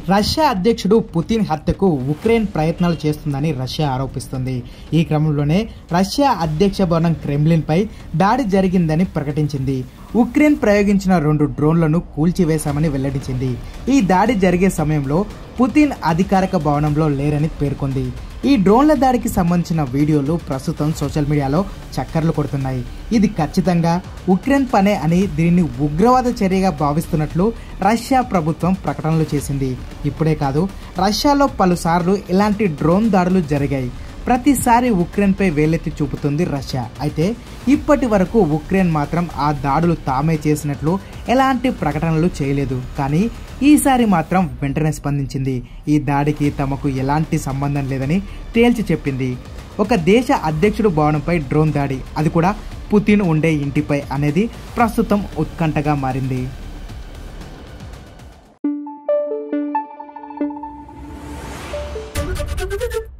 Russia అధ్యక్షుడు Putin హత్యకు Ukraine ప్రయత్నాలు చేస్తుందని రష్యా ఆరోపిస్తుంది ఈ క్రమంలోనే రష్యా అధ్యక్ష భవనం క్రెమ్లిన్పై దాడి జరిగిందని ప్రకటించింది ఉక్రెయిన్ ప్రయోగించిన రెండు డ్రోన్లను కూల్చివేశామని వెల్లడించింది ఈ దాడి జరిగే సమయంలో పుతిన్ అధికారిక భవనంలో లేరని పేర్కొంది ఈ డ్రోన్ల దాడికి సంబంధించిన వీడియోలు ప్రస్తుతం సోషల్ మీడియాలో చక్కర్లు కొడుతున్నాయి ఇది ఖచ్చితంగా ఉక్రెయిన్ పనే అని దీనిని ఉగ్రవాద చర్యగా భావిస్తున్నట్లు రష్యా ప్రభుత్వం ప్రకటనలు చేసింది ఇప్పుడే కాదు రష్యాలో పలుసార్లు ఇలాంటి డ్రోన్ దాడులు జరిగాయి ప్రతిసారి ఉక్రెయిన్పై వేలెత్తి చూపుతుంది రష్యా అయితే ఇప్పటి వరకు ఉక్రెయిన్ మాత్రం ఆ దాడులు తామే చేసినట్లు ఎలాంటి ప్రకటనలు చేయలేదు కానీ ఈసారి మాత్రం వెంటనే స్పందించింది ఈ దాడికి తమకు ఎలాంటి సంబంధం లేదని తేల్చి చెప్పింది ఒక దేశ అధ్యక్షుడు భవనంపై డ్రోన్ దాడి అది కూడా పుతిన్ ఉండే ఇంటిపై అనేది ప్రస్తుతం ఉత్కంఠగా మారింది Thank you.